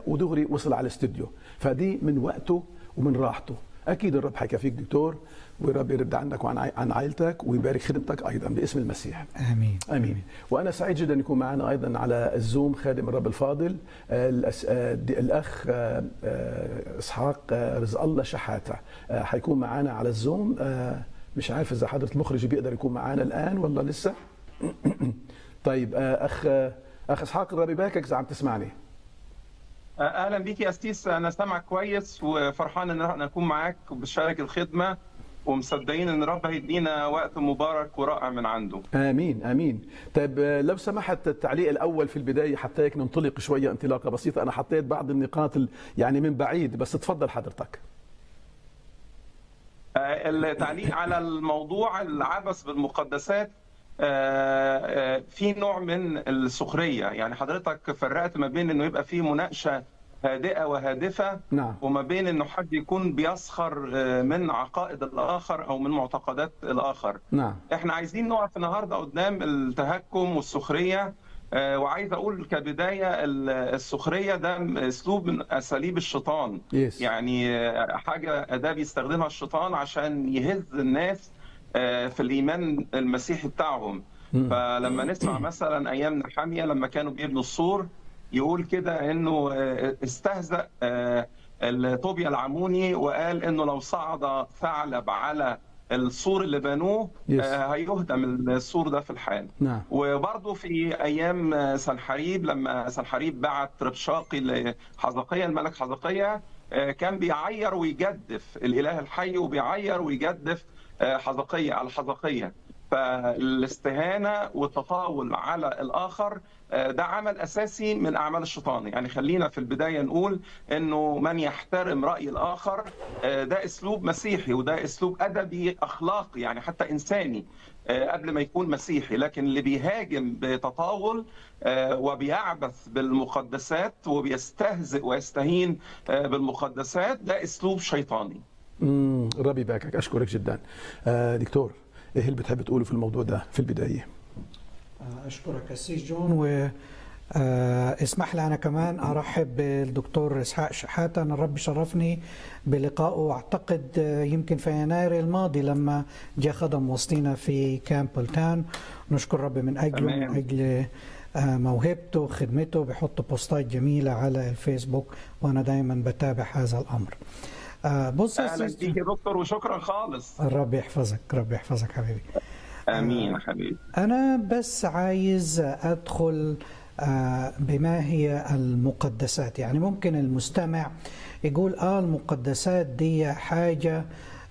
ودغري وصل على الاستوديو فدي من وقته ومن راحته اكيد الرب حيكفيك دكتور والرب يرد عنك وعن عي- عن عائلتك ويبارك خدمتك ايضا باسم المسيح امين امين وانا سعيد جدا يكون معنا ايضا على الزوم خادم الرب الفاضل آه، الأس- آه، دي- الاخ آه، آه، اسحاق آه، رزق الله شحاته آه، حيكون معنا على الزوم آه، مش عارف اذا حضره المخرج بيقدر يكون معنا الان ولا لسه طيب آه، اخ آه، اخ اسحاق الرب يباركك اذا عم تسمعني اهلا بيك يا استيس انا سامعك كويس وفرحان ان احنا نكون معاك وبشارك الخدمه ومصدقين ان الرب هيدينا وقت مبارك ورائع من عنده امين امين طيب آه، لو سمحت التعليق الاول في البدايه حتى هيك ننطلق شويه انطلاقه بسيطه انا حطيت بعض النقاط ال- يعني من بعيد بس تفضل حضرتك آه، التعليق على الموضوع العبث بالمقدسات آه، آه، في نوع من السخريه يعني حضرتك فرقت ما بين انه يبقى في مناقشه هادئه وهادفه نعم وما بين انه حد يكون بيسخر آه، من عقائد الاخر او من معتقدات الاخر نعم احنا عايزين نقف النهارده قدام التهكم والسخريه آه، وعايز اقول كبدايه ال- السخريه ده اسلوب من اساليب الشيطان يس يعني آه، حاجه اداه بيستخدمها الشيطان عشان يهز الناس آه، في الايمان المسيحي بتاعهم مم. فلما نسمع مثلا ايام نحاميه لما كانوا بيبنوا السور يقول كده انه آه، استهزأ آه، الطوبيا العموني وقال انه لو صعد ثعلب على السور اللي بنوه Yes. آه، هيهدم السور ده في الحال نعم وبرضه في ايام سنحريب لما سنحريب بعت ربشاقي لحزقية الملك حزقية آه، كان بيعير ويجدف الاله الحي وبيعير ويجدف آه، حزقية على حزقية فالاستهانة والتطاول على الآخر آه، ده عمل أساسي من أعمال الشيطان يعني خلينا في البداية نقول أنه من يحترم رأي الآخر آه، ده أسلوب مسيحي وده أسلوب أدبي أخلاقي يعني حتى إنساني آه، قبل ما يكون مسيحي لكن اللي بيهاجم بتطاول آه، وبيعبث بالمقدسات وبيستهزئ ويستهين آه، بالمقدسات ده أسلوب شيطاني امم الرب يباركك اشكرك جدا آه دكتور ايه اللي بتحب تقوله في الموضوع ده في البدايه اشكرك السيس جون و آه، اسمح لي انا كمان ارحب بالدكتور اسحاق شحاته انا الرب شرفني بلقائه اعتقد آه، يمكن في يناير الماضي لما جاء خدم وسطينا في كامبلتان نشكر رب من اجله تمام. من اجل آه، موهبته وخدمته بيحط بوستات جميله على الفيسبوك وانا دايما بتابع هذا الامر آه، بص يا أهلا سيس- بيك يا دكتور وشكرا خالص الرب يحفظك رب يحفظك حبيبي آمين يا حبيبي أنا بس عايز أدخل آه، بما هي المقدسات يعني ممكن المستمع يقول آه المقدسات دي حاجة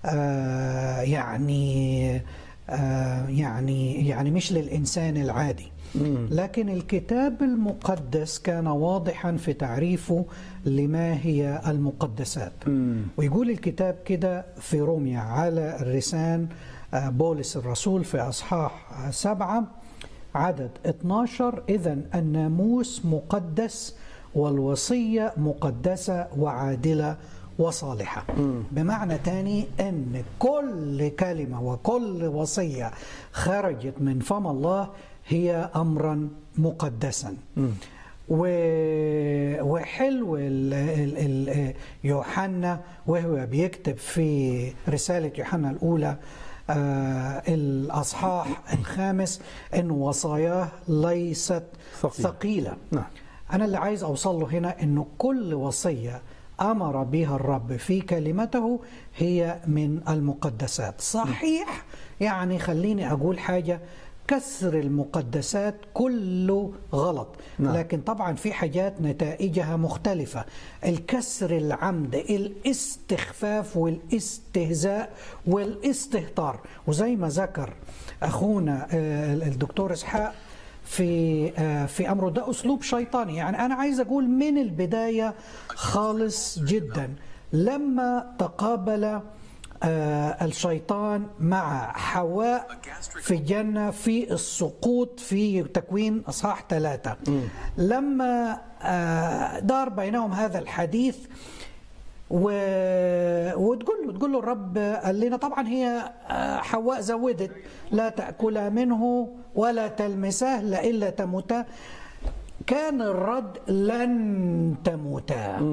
آه، يعني آه، يعني يعني مش للإنسان العادي لكن الكتاب المقدس كان واضحا في تعريفه لما هي المقدسات ويقول الكتاب كده في روميا على الرسان آه، بولس الرسول في أصحاح آه، سبعة عدد 12 إذا الناموس مقدس والوصية مقدسة وعادلة وصالحة بمعنى تاني أن كل كلمة وكل وصية خرجت من فم الله هي أمرا مقدسا و... وحلو ال... ال... ال... يوحنا وهو بيكتب في رسالة يوحنا الأولى آه الأصحاح الخامس أن وصاياه ليست ثقيلة. ثقيلة نعم أنا اللي عايز أوصل له هنا أنه كل وصية أمر بها الرب في كلمته هي من المقدسات صحيح يعني خليني أقول حاجة كسر المقدسات كله غلط نعم. لكن طبعا في حاجات نتائجها مختلفة الكسر العمد الاستخفاف والاستهزاء والاستهتار وزي ما ذكر أخونا آه، الدكتور إسحاق في آه، في امره ده اسلوب شيطاني يعني انا عايز اقول من البدايه خالص جدا لما تقابل آه، الشيطان مع حواء في الجنه في السقوط في تكوين اصحاح ثلاثه لما آه، دار بينهم هذا الحديث و... وتقول له تقول له الرب قال لنا طبعا هي آه، حواء زودت لا تأكلا منه ولا تلمساه لإلا تموتا كان الرد لن تموتا